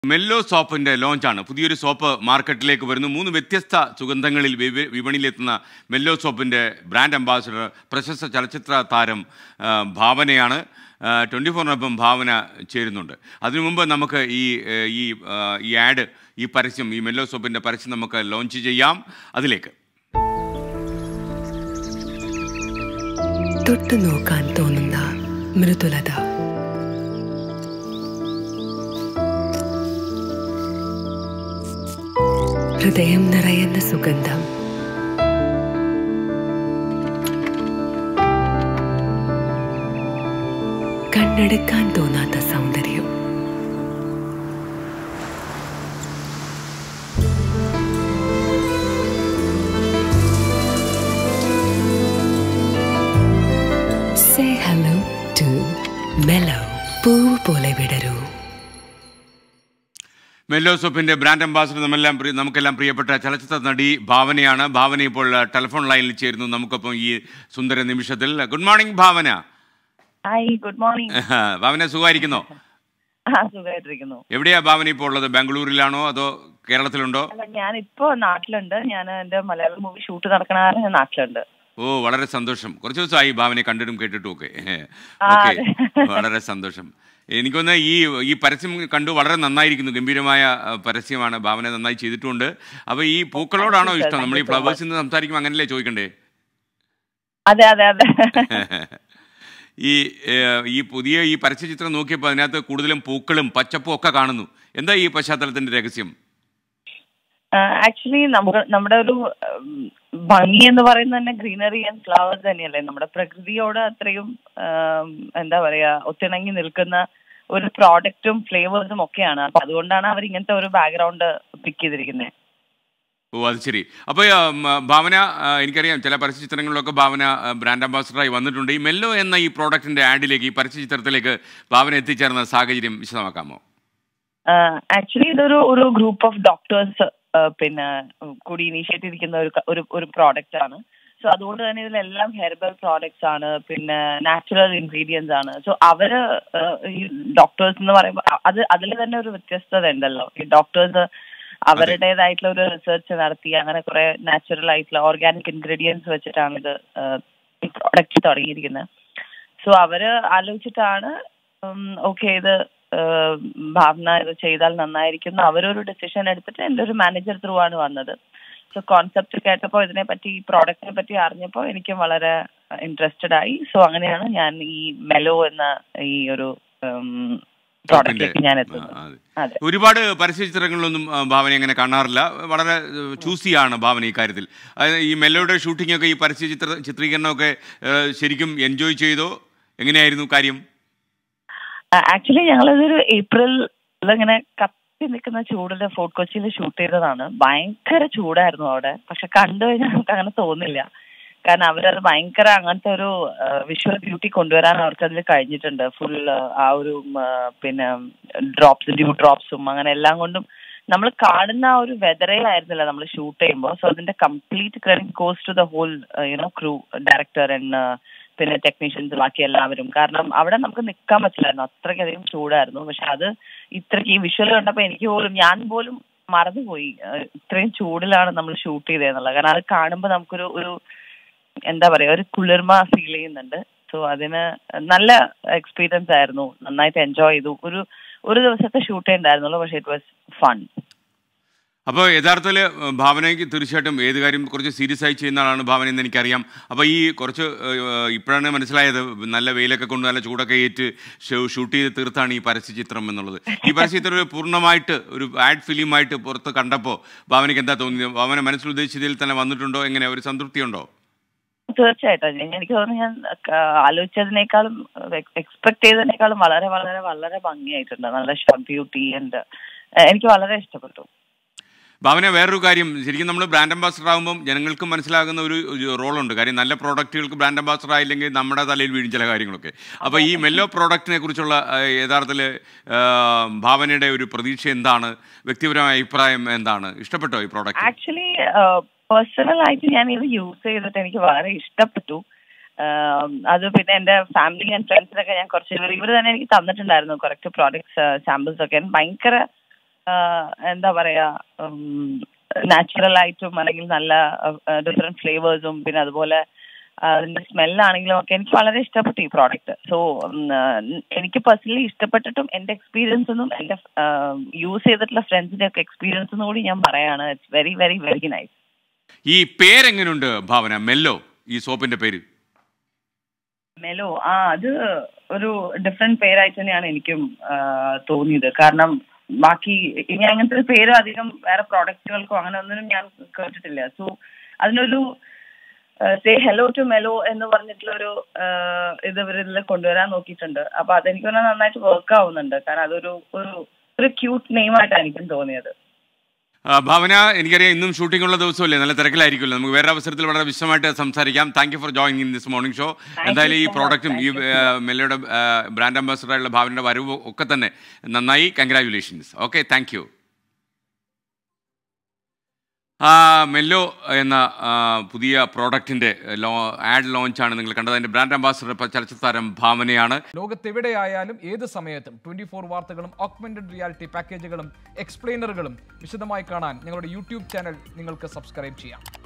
Mello സോപ്പിന്റെ ലോഞ്ചാണ് പുതിയൊരു soap മാർക്കറ്റിലേക്ക് വരുന്നു മൂന്ന് വ്യത്യസ്ത സുഗന്ധങ്ങളിൽ വിപ- വിപണിയിലെത്തുന്ന മെല്ലോ സോപ്പിന്റെ ബ്രാൻഡ് അംബാസഡർ പ്രശസ്ത ചലച്ചിത്ര താരം ആ, ഭാവനയാണ് ട്വൻറ്റി ഫോറിനൊപ്പം ഭാവന ചേരുന്നുണ്ട് അതിനു മുമ്പ് നമുക്ക് ഈ ഏ, ഈ ആ, ഈ ആഡ് ഈ പരസ്യം ഈ മെല്ലോ സോപ്പിന്റെ പരസ്യം നമുക്ക് ലോഞ്ച് ചെയ്യാം അതിലേക്ക് തൊട്ടു നോക്കാൻ തോന്നുന്ന മൃദുലത ഹൃദയം നിറയുന്ന സുഗന്ധം കണ്ണെടുക്കാൻ തോന്നാത്ത സൗന്ദര്യം സേ ഹലോ ടു മെലോ പൂവ് പോലെ വിടരൂ മെല്ലോ സോപ്പിന്റെ ബ്രാൻഡ് അംബാസഡർ നമ്മെല്ലാം പ്രിയ- നമുക്കെല്ലാം പ്രിയപ്പെട്ട ചലച്ചിത്ര നടി ഭാവനയാണ് ഭാവന ഇപ്പോൾ ആ, ടെലിഫോൺ ലൈനിൽ ചേരുന്നു നമുക്കൊപ്പം ഈ സുന്ദര നിമിഷത്തിൽ good morning Bhavana hi good morning Bhavana സുഖമായിരിക്കുന്നോ ആ സുഖമായിട്ടിരിക്കുന്നു എവിടെയാ ഭാവന ഇപ്പോൾ ഉള്ളത് ബാംഗ്ലൂരിലാണോ അതോ കേരളത്തിലുണ്ടോ അല്ല ഞാൻ ഇപ്പോ നാട്ടിലുണ്ട് ഞാൻ എന്റെ മലയാളം മൂവി ഷൂട്ട് നടക്കണ കാരണം ഞാൻ നാട്ടിലുണ്ട് ഓ വളരെ സന്തോഷം കുറച്ച് ദിവസമായി ഭാവനയെ കണ്ടിട്ടും കേട്ടിട്ടും ഒക്കെ ആ, ഓക്കെ അതെ. വളരെ സന്തോഷം എനിക്കൊന്ന് ഈ ഈ പരസ്യം കണ്ടു വളരെ നന്നായിരിക്കുന്നു ഗംഭീരമായ ആ, പരസ്യമാണ് ഭാവന നന്നായി ചെയ്തിട്ടുണ്ട് അപ്പൊ ഈ പൂക്കളോടാണോ Thank you, sir. ഇഷ്ടം നമ്മൾ ഈ Thank you so ഫ്ലവേഴ്സിൽ നിന്ന് സംസാരിക്കുമ്പോൾ അങ്ങനല്ലേ ചോദിക്കണ്ടേ അതെ അതെ അതെ ഈ ഏഹ്, ഈ പുതിയ ഈ പരസ്യചിത്രം നോക്കിയപ്പോൾ അതിനകത്ത് കൂടുതലും പൂക്കളും പച്ചപ്പും ഒക്കെ കാണുന്നു എന്താ ഈ പശ്ചാത്തലത്തിന്റെ രഹസ്യം ആക്ച്വലി നമുക്ക് നമ്മുടെ ഒരു ഉം, ഭംഗി എന്ന് പറയുന്നത് തന്നെ ഗ്രീനറി ആൻഡ് ഫ്ലവേഴ്സ് തന്നെയല്ലേ നമ്മുടെ പ്രകൃതിയോട് അത്രയും ഉം, എന്താ പറയാ ഒത്തിണങ്ങി നിൽക്കുന്ന ഒരു പ്രോഡക്റ്റും ഫ്ലേവേഴ്സും ഒക്കെയാണ് അപ്പൊ അതുകൊണ്ടാണ് അവർ ഇങ്ങനത്തെ ഒരു ബാക്ക്ഗ്രൗണ്ട് പിക്ക് ചെയ്തിരിക്കുന്നത് ഓ അത് ശരി അപ്പോൾ ഭാവന ആ, എനിക്കറിയാം ചില പരസ്യചിത്രങ്ങളിലൊക്കെ ഭാവന ആ, ബ്രാൻഡ് അംബാസഡറായി വന്നിട്ടുണ്ട് ഈ മെല്ലോ എന്ന ഈ പ്രോഡക്റ്റിന്റെ ആഡിലേക്ക് ഈ പരസ്യചിത്രത്തിലേക്ക് ഭാവന എത്തിച്ചേർന്ന സാഹചര്യം വിശദമാക്കാമോ ആക്ച്വലി ഇതൊരു ഒരു ഗ്രൂപ്പ് ഓഫ് ഡോക്ടേഴ്സ് പിന്നെ ഉം, കൂടി ഇനീഷ്യേറ്റ് ചെയ്തിരിക്കുന്ന ഒരു ക- ഒരു ഒരു പ്രോഡക്റ്റ് ആണ് സോ അതുകൊണ്ട് തന്നെ ഇതിലെല്ലാം ഹെർബൽ പ്രോഡക്ട്സ് ആണ് പിന്നെ നാച്ചുറൽ ഇൻഗ്രീഡിയൻസ് ആണ് സോ അവര് ഏഹ്, ഈ ഡോക്ടേഴ്സ് എന്ന് പറയുമ്പോൾ അ- അത് അതിൽ തന്നെ ഒരു വ്യത്യസ്തത ഉണ്ടല്ലോ ഈ ഡോക്ടേഴ്സ് അവരുടേതായിട്ടുള്ള ഒരു റിസർച്ച് നടത്തി അങ്ങനെ കുറെ നാച്ചുറൽ ആയിട്ടുള്ള ഓർഗാനിക് ഇൻഗ്രീഡിയൻസ് വെച്ചിട്ടാണ് ഇത് ഏഹ്, ഈ പ്രോഡക്റ്റ് തുടങ്ങിയിരിക്കുന്നത് സോ അവര് ആലോചിച്ചിട്ടാണ് ഓക്കെ ഇത് ഏഹ്, ഭാവന ഇത് ചെയ്താൽ നന്നായിരിക്കും എന്ന് അവരൊരു ഡിസിഷൻ എടുത്തിട്ട് എൻ്റെ ഒരു മാനേജർ ത്രൂ ആണ് വന്നത് സോ കോൺസെപ്റ്റ് കേട്ടപ്പോൾ ഇതിനെ പറ്റി ഈ പ്രോഡക്റ്റിനെ പറ്റി അറിഞ്ഞപ്പോൾ എനിക്കും വളരെ ഇൻട്രസ്റ്റഡ് ആയി സോ അങ്ങനെയാണ് ഞാൻ ഈ മെലോ എന്ന ഈ ഒരു പ്രോഡക്റ്റിലേക്ക് ഞാൻ എത്തുന്നത് ആ, അതെ. അതെ ഒരുപാട് പരസ്യചിത്രങ്ങളിലൊന്നും ആ, ഭാവന അങ്ങനെ കാണാറില്ല വളരെ ചൂസിയാണ് ഭാവന ഈ കാര്യത്തിൽ അതായത് ഈ മെല്ലോയുടെ ഷൂട്ടിംഗ് ഒക്കെ ഈ പരസ്യചിത്ര ചിത്രീകരണമൊക്കെ ഏ, ശരിക്കും എൻജോയ് ചെയ്തോ എങ്ങനെയായിരുന്നു കാര്യം ആക്ച്വലി ഞങ്ങളിതൊരു ഏപ്രിൽ ഇങ്ങനെ കത്തി നിൽക്കുന്ന ചൂടില് ഫോർട്ട് കൊച്ചിയിൽ ഷൂട്ട് ചെയ്തതാണ് ഭയങ്കര ചൂടായിരുന്നു അവിടെ പക്ഷെ കണ്ടു കഴിഞ്ഞാൽ നമുക്ക് അങ്ങനെ തോന്നില്ല കാരണം അവരത് ഭയങ്കര അങ്ങനത്തെ ഒരു വിഷ്വൽ ബ്യൂട്ടി കൊണ്ടുവരാൻ അവർക്ക് അതിൽ കഴിഞ്ഞിട്ടുണ്ട് ഫുൾ ആ ഒരു ഉം, ആ, പിന്നെ ഡ്രോപ്സ് ഡ്യൂ ഡ്രോപ്സും അങ്ങനെ എല്ലാം കൊണ്ടും നമ്മൾ കാണുന്ന ആ ഒരു വെതറേ ആയിരുന്നില്ല നമ്മൾ ഷൂട്ട് ചെയ്യുമ്പോൾ സോ അതിന്റെ complete credit goes to the whole you know crew director and പിന്നെ ടെക്നീഷ്യൻസ് ബാക്കി എല്ലാവരും കാരണം അവിടെ നമുക്ക് നിൽക്കാൻ പറ്റില്ലായിരുന്നു അത്രയ്ക്കധികം ചൂടായിരുന്നു പക്ഷെ അത് ഇത്രയ്ക്ക് ഈ വിഷ്വൽ കണ്ടപ്പോൾ എനിക്ക് പോലും ഞാൻ പോലും മറന്നുപോയി ഏഹ് ഇത്രയും ചൂടിലാണ് നമ്മൾ ഷൂട്ട് ചെയ്തതെന്നുള്ളത് കാരണം അത് കാണുമ്പോൾ നമുക്കൊരു ഒരു എന്താ പറയാ ഒരു കുളിർമ ഫീൽ ചെയ്യുന്നുണ്ട് സോ അതിന് നല്ല എക്സ്പീരിയൻസ് ആയിരുന്നു നന്നായിട്ട് എൻജോയ് ചെയ്തു ഒരു ഒരു ദിവസത്തെ ഷൂട്ടേ ഉണ്ടായിരുന്നുള്ളൂ പക്ഷെ ഇറ്റ് വാസ് ഫൺ അപ്പോൾ യഥാർത്ഥത്തിൽ ഭാവനയ്ക്ക് തീർച്ചയായിട്ടും ഏത് കാര്യം കുറച്ച് സീരിയസ് ആയി ചെയ്യുന്ന ആളാണ് ഭാവന എന്ന് എനിക്കറിയാം അപ്പോൾ ഈ കുറച്ച് ഏഹ്, ഇപ്പോഴാണ് മനസ്സിലായത് നല്ല വെയിലൊക്കെ കൊണ്ട് നല്ല ചൂടൊക്കെ ഏറ്റ് ഷൂ- ഷൂട്ട് ചെയ്ത് തീർത്താണ് ഈ പരസ്യചിത്രം എന്നുള്ളത് ഈ പരസ്യചിത്രം ഒരു പൂർണ്ണമായിട്ട് ഒരു ആഡ് ഫിലിമായിട്ട് പുറത്ത് കണ്ടപ്പോൾ ഭാവനയ്ക്ക് എന്താ തോന്നിയത് ഭാവന മനസ്സിൽ ഉദ്ദേശിച്ചതിൽ തന്നെ വന്നിട്ടുണ്ടോ എങ്ങനെ ഒരു സംതൃപ്തിയുണ്ടോ തീർച്ചയായിട്ടും ഞാൻ- എനിക്ക് തോന്നുന്നു ഞാൻ ക- ആലോചിച്ചതിനേക്കാളും എക്സ്പെക്ട് ചെയ്തതിനേക്കാളും വളരെ വളരെ വളരെ ഭംഗിയായിട്ടുണ്ട് നല്ല ഷോർട്ട് ബ്യൂട്ടി ആൻഡ് എനിക്ക് വളരെ ഇഷ്ടപ്പെട്ടു ഭാവന വേറൊരു കാര്യം ശരിക്കും നമ്മൾ ബ്രാൻഡ് അംബാസഡർ ആകുമ്പം ജനങ്ങൾക്ക് മനസ്സിലാകുന്ന ഒരു ഒരു റോളുണ്ട് കാര്യം നല്ല പ്രോഡക്റ്റുകൾക്ക് ബ്രാൻഡ് അംബാസഡർ ആയില്ലെങ്കിൽ നമ്മുടെ തലയിൽ വീഴും ചില കാര്യങ്ങളൊക്കെ അപ്പോൾ ഈ മെല്ലോ പ്രോഡക്റ്റിനെ കുറിച്ചുള്ള യഥാർത്ഥത്തിൽ ഭാവനയുടെ ഒരു പ്രതീക്ഷ എന്താണ് വ്യക്തിപരമായ അഭിപ്രായം എന്താണ് ഇഷ്ടപ്പെട്ടോ ഈ പ്രോഡക്റ്റ് ആക്ച്വലി പേഴ്സണൽ ആയിട്ട് ഞാൻ ഇത് യൂസ് ചെയ്തിട്ട് എനിക്ക് വളരെ ഇഷ്ടപ്പെട്ടു ആം, അത് പിന്നെ എന്റെ ഫാമിലി ആൻഡ് ഫ്രണ്ട്സിനൊക്കെ ഞാൻ കുറച്ച് ഇവർ ഇവർ തന്നെ എനിക്ക് തന്നിട്ടുണ്ടായിരുന്നു കുറച്ച് പ്രോഡക്ട്സ് സാമ്പിൾസ് ഒക്കെ ഭയങ്കര എന്താ പറയാ നാച്ചുറൽ ആയിട്ടും അല്ലെങ്കിൽ നല്ല ഡിഫറെന്റ് ഫ്ലേവേഴ്സും പിന്നെ അതുപോലെ ആ, അതിന്റെ സ്മെല്ലാണെങ്കിലും ഒക്കെ എനിക്ക് വളരെ ഇഷ്ടപ്പെട്ടു ഈ പ്രോഡക്റ്റ് സോ എനിക്ക് പേഴ്സണലി ഇഷ്ടപ്പെട്ടിട്ടും എന്റെ എക്സ്പീരിയൻസ് ഒന്നും എന്റെ യൂസ് ചെയ്തിട്ടുള്ള ഫ്രണ്ട്സിന്റെ ഒക്കെ എക്സ്പീരിയൻസ് കൂടി ഞാൻ പറയാണ് it's very very very nice ഈ പേരെങ്ങനെയുണ്ട് ഭാവന മെല്ലോ ഈ സോപ്പിന്റെ പേര് മെലോ ആ അത് ഒരു ഡിഫറെന്റ് പേരായിട്ട് തന്നെയാണ് എനിക്കും ആ, തോന്നിയത് കാരണം ബാക്കി ഇനി അങ്ങനത്തെ ഒരു പേരും അധികം വേറെ പ്രോഡക്റ്റുകൾക്കോ അങ്ങനെ ഒന്നിനും ഞാൻ കേട്ടിട്ടില്ല സോ അതിനൊരു സേ ഹലോ ടു മെലോ എന്ന് പറഞ്ഞിട്ടുള്ള ഒരു ഇത് ഇവരിൽ കൊണ്ടുവരാൻ നോക്കിയിട്ടുണ്ട് അപ്പൊ അതെനിക്ക് തോന്നുന്നത് നന്നായിട്ട് വർക്ക് ആവുന്നുണ്ട് കാരണം അതൊരു ഒരു ഒരു ക്യൂട്ട് നെയിമായിട്ടാണ് എനിക്കും തോന്നിയത് ആ, ഭാവന എനിക്കറിയാം ഇന്നും ഷൂട്ടിംഗ് ഉള്ള ദിവസമല്ലേ നല്ല തിരക്കിലായിരിക്കുമല്ലോ നമുക്ക് വേറെ അവസരത്തിൽ വളരെ വിശദമായിട്ട് സംസാരിക്കാം thank you for joining in this morning show എന്തായാലും ഈ so much. പ്രോഡക്റ്റും ഈ Thank ആ, മെല്ലയുടെ ബ്രാൻഡ് അംബാസഡറായുള്ള ഭാവനയുടെ വരവ് ഒക്കെ തന്നെ നന്നായി കൺഗ്രാറ്റുലേഷൻസ് ഓക്കെ താങ്ക് യു മെല്ലോ എന്ന ആ, പുതിയ പ്രോഡക്റ്റിൻ്റെ ലോ ആഡ് ലോഞ്ചാണ് നിങ്ങൾ കണ്ടത് അതിൻ്റെ ബ്രാൻഡ് അംബാസഡർ ഇപ്പോൾ ചലച്ചിത്ര താരം ഭാവനയാണ് ലോകത്തെവിടെയായാലും ഏത് സമയത്തും ട്വന്റി ഫോർ വാർത്തകളും ഓഗ്മെന്റഡ് റിയാലിറ്റി പാക്കേജുകളും എക്സ്പ്ലെയിനറുകളും വിശദമായി കാണാൻ ഞങ്ങളുടെ യൂട്യൂബ് ചാനൽ നിങ്ങൾക്ക് സബ്സ്ക്രൈബ് ചെയ്യാം